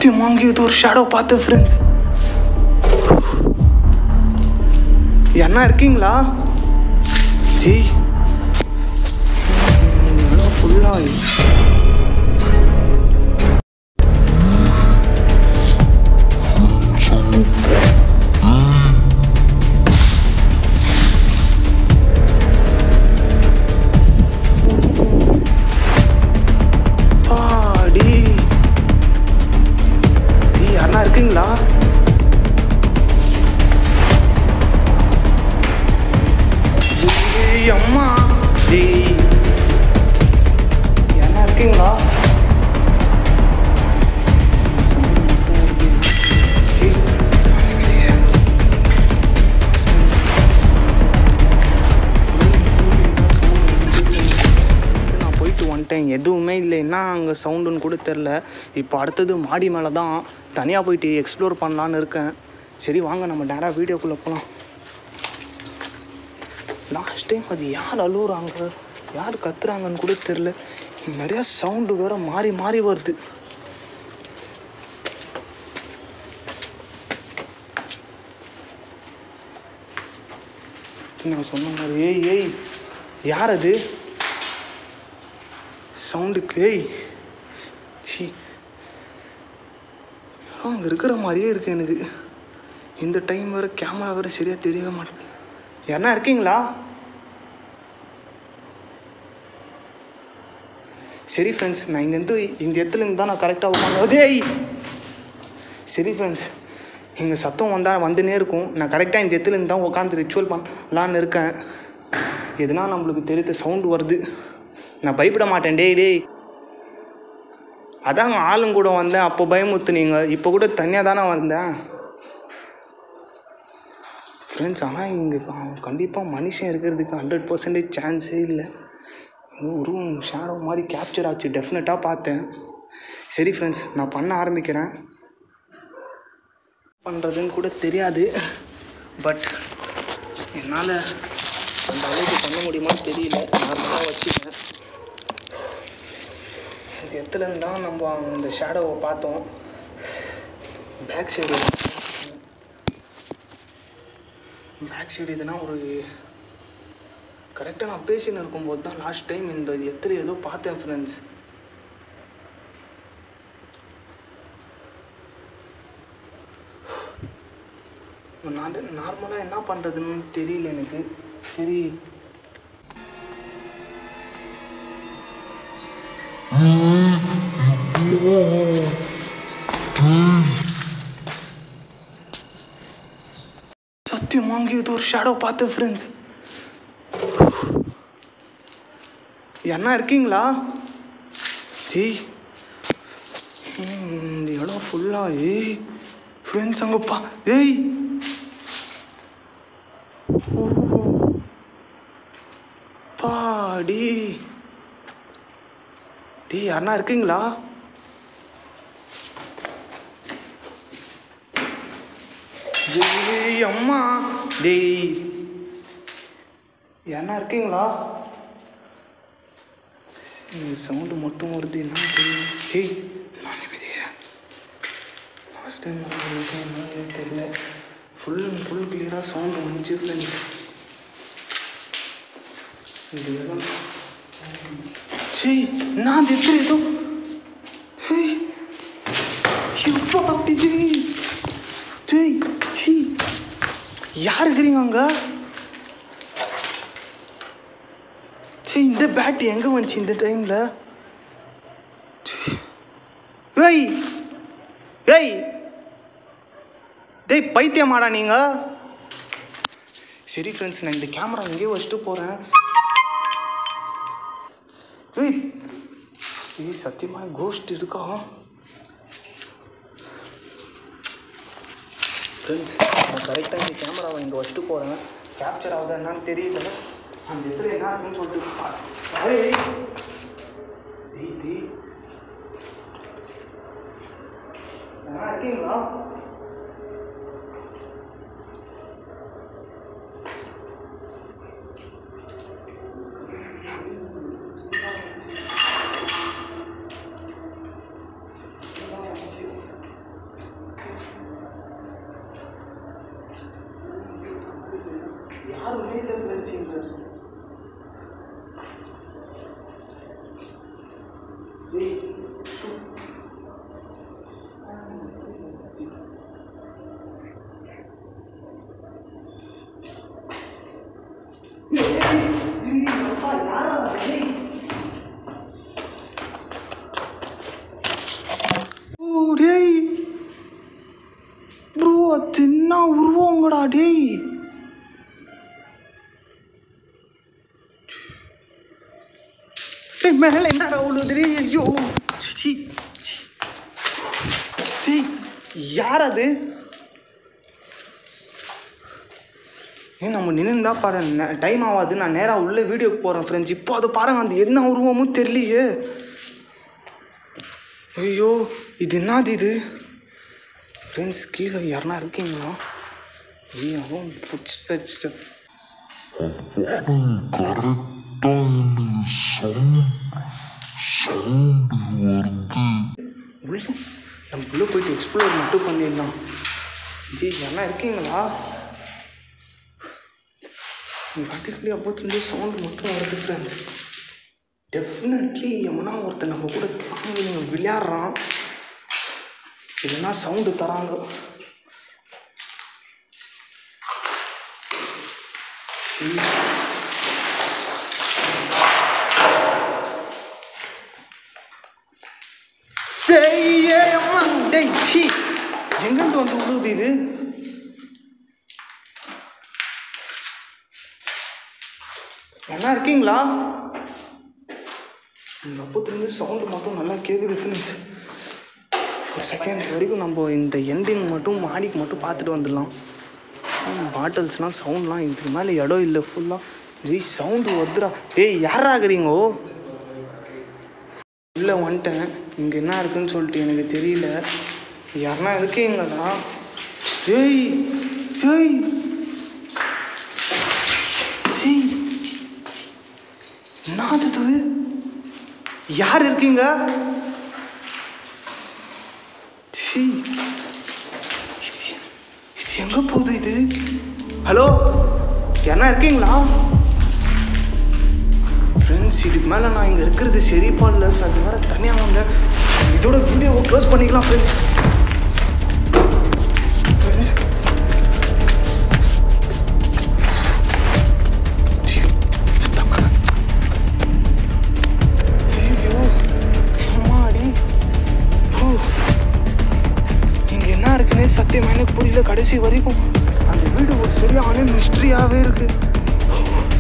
சத்தியம் வாங்கி ஏதோ ஒரு ஷேடோ பார்த்தேன் ஃப்ரெண்ட்ஸ் என்ன இருக்கீங்களா ஜி இடம் ஃபுல்லாக பாடி டீ யாருன்னா இருக்கீங்களா ஏய், அம்மா டேய் யாருன்னா இருக்கீங்களா டேய், நான் போயிட்டு வந்துட்டேன் எதுவுமே இல்லை என்ன அங்கே சவுண்டுன்னு கூட தெரில இப்போ அடுத்தது மாடி மேலே தான் தனியாக போயிட்டு எக்ஸ்ப்ளோர் பண்ணலான்னு இருக்கேன் சரி வாங்க நம்ம டேராக வீடியோக்குள்ளே போகலாம் லாஸ்ட் டைம் அது யார் அழுகுறாங்க யார் கத்துறாங்கன்னு கூட தெரில நிறையா சவுண்டு வேற மாறி மாறி வருது நான் சொன்ன மாதிரி ஏய் ஏய் யார் அது சவுண்டுக்கு ஏய் ஷி அங்கே இருக்கிற மாதிரியே இருக்கு எனக்கு இந்த டைம் வேறு கேமரா வேறு சரியாக தெரியவே மாட்டேன் யாருன்னா இருக்கீங்களா சரி ஃப்ரெண்ட்ஸ் நான் இங்கேருந்து இந்த இடத்துல இருந்து தான் நான் கரெக்டாக உட்காந்து ஏய் சரி ஃப்ரெண்ட்ஸ் இங்கே சத்தம் வந்தால் வந்துனே இருக்கும் நான் கரெக்டாக இந்த இடத்துல இருந்து தான் உட்காந்து ரிச்சுவல் பண்ணலான்னு இருக்கேன் எதுனா நம்மளுக்கு தெரியுது சவுண்டு வருது நான் பயப்பட மாட்டேன் டேய் டேய் அதாங்க ஆளுங்க கூட வந்தேன் அப்போ பயமுத்துனீங்க இப்போ கூட தனியாக தானே வந்தேன் ஃப்ரெண்ட்ஸ் ஆனால் இங்கே கண்டிப்பாக மனுஷன் இருக்கிறதுக்கு ஹண்ட்ரட் பர்சன்டேஜ் சான்ஸே இல்லை ஒரு ஷேடோ மாதிரி கேப்சர் ஆச்சு டெஃபினட்டாக பார்த்தேன் சரி ஃப்ரெண்ட்ஸ் நான் பண்ண ஆரம்பிக்கிறேன் பண்ணுறதுன்னு கூட தெரியாது பட் என்னால் அந்த அளவுக்கு பண்ண முடியுமான்னு தெரியல நார்மலாக வச்சுட்டேன் இந்த இடத்துல இருந்து தான் நம்ம அந்த ஷேடோவை பார்த்தோம் பேக் சைடு பேக் சைடு இதுனா ஒரு கரெக்டாக நான் பேசின்னு இருக்கும்போது தான் லாஸ்ட் டைம் இந்த எத்திர ஏதோ பார்த்தேன் ஃப்ரெண்ட்ஸ் நான் நார்மலாக என்ன பண்ணுறதுன்னு தெரியல எனக்கு சரி சத்தியம் வாங்கி ஏதோ ஒரு ஷேடோ பார்த்தேன் ஃப்ரெண்ட்ஸ் என்ன இருக்கீங்களா ஜெய் ம், இந்த இடம் ஃபுல்லாக ஏய் ஃப்ரெண்ட்ஸ் அங்கே பா ஏய் ஓ பாடி டேய் யாருன்னா இருக்கீங்களா ஜெய் அம்மா டேய் யாருன்னா இருக்கீங்களா சவுண்டு மட்டும் வருது என்ன தெரியும் டேய் நான் நிம்மதிக்கிறேன் லாஸ்ட் டைம் என்னன்னு தெரியல ஃபுல் அண்ட் ஃபுல் கிளியராக சவுண்டு வந்துச்சு ஃப்ரெண்ட்ஸ் இது எல்லாம் சரி நான் எத்திர ஏதோ ஹேய் எப்போ அப்படி ஜெய் ஜெய் சி யார் இருக்கிறீங்க அங்கே சரி இந்த பேட் எங்கே வந்துச்சு இந்த டைமில் ஏய் ஏய் டேய் பைத்தியமாடா நீங்கள் சரி ஃப்ரெண்ட்ஸ் நான் இந்த கேமரா இங்கேயே வச்சுட்டு போகிறேன் ஏய் ஏய் சத்தியமாக கோஸ்ட் இருக்கா ஃப்ரெண்ட்ஸ் நான் கரெக்டாக இந்த கேமராவை இங்கே வச்சுட்டு போகிறேன் கேப்சர் ஆகுதா என்னன்னு தெரியல அந்த இடத்துல என்ன இருக்குன்னு சொல்லிட்டு பா- ஏய் ஏய் டி நல்லா இருக்கீங்களா ஓ டேய் ப்ரோ தின்னா உருவங்கடா டேய் டேய் மேலே என்னடா உள்ளது டேய் ஐயோ சி, சி சி. டேய் யார் அது ஏன் நம்ம நின்று தான் பாரு டைம் ஆகாது நான் நேராக உள்ள வீடியோக்கு போகிறேன் ஃப்ரெண்ட்ஸ் இப்போ அதை பாருங்க அந்த என்ன உருவமும் தெரியலையே ஐயோ இது என்னது இது ஃப்ரெண்ட்ஸ் கீழே யாருனா இருக்கீங்களா ஐயோ ஃபுட் ஸ்டெப் கரெக்டாக எனக்கு சவுண்ட் சவுண்டு வருது உள்ள நம்ம உள்ளே போயிட்டு எக்ஸ்ப்ளோர் மட்டும் பண்ணிடலாம் ஜி யாருனா இருக்கீங்களா பாட்டுக்குள்ளே அப்போத்துலேருந்து சவுண்ட் மட்டும் வருது ஃப்ரெண்ட்ஸ் டெஃபினெட்லி எவனா ஒருத்தன் நம்ம கூட காமெடி விளையாடுறான் இல்லைன்னா சவுண்டு தராங்க சரி. டேய் ஏய் அம்மா டேய் சீ எங்கேருந்து வந்து விழுவுது இது என்ன இருக்கீங்களா இந்த அப்பத்துலேருந்து சவுண்டு மட்டும் நல்லா கேட்குது ஃப்ரெண்ட்ஸ் ஒரு செகண்ட் வரைக்கும் நம்ம இந்த எண்டிங் மட்டும் மாடிக்கு மட்டும் பார்த்துட்டு வந்துடலாம் பாட்டில்ஸ்லாம் சவுண்ட்லாம் இதுக்கு மேலே இடம் இல்லை ஃபுல்லாக டேய் சவுண்டு வருதுடா டேய் யாராகிறீங்கோ உள்ளே வந்துட்டேன் இங்கே என்ன இருக்குன்னு சொல்லிட்டு எனக்கு தெரியல யாருன்னா இருக்கீங்களா ஜெய் ஜெய் ஜெய் என்னது இது யார் இருக்கீங்க ஜெய் இது எ- இது எங்கே போகுது இது ஹலோ யாருன்னா இருக்கீங்களா ஃப்ரெண்ட்ஸ் இதுக்கு மேலே நான் இங்கே இருக்கிறது சரிப்பா இல்லை நான் இது வேறு தனியாக வந்தேன் இதோட வீடியோவை க்ளோஸ் பண்ணிக்கலாம் ஃப்ரெண்ட்ஸ் இங்கே என்ன இருக்குன்னே சத்தியமா எனக்கு புரியல கடைசி வரைக்கும் அந்த வீடு ஒரு சரியான மிஸ்ட்ரியாகவே இருக்குது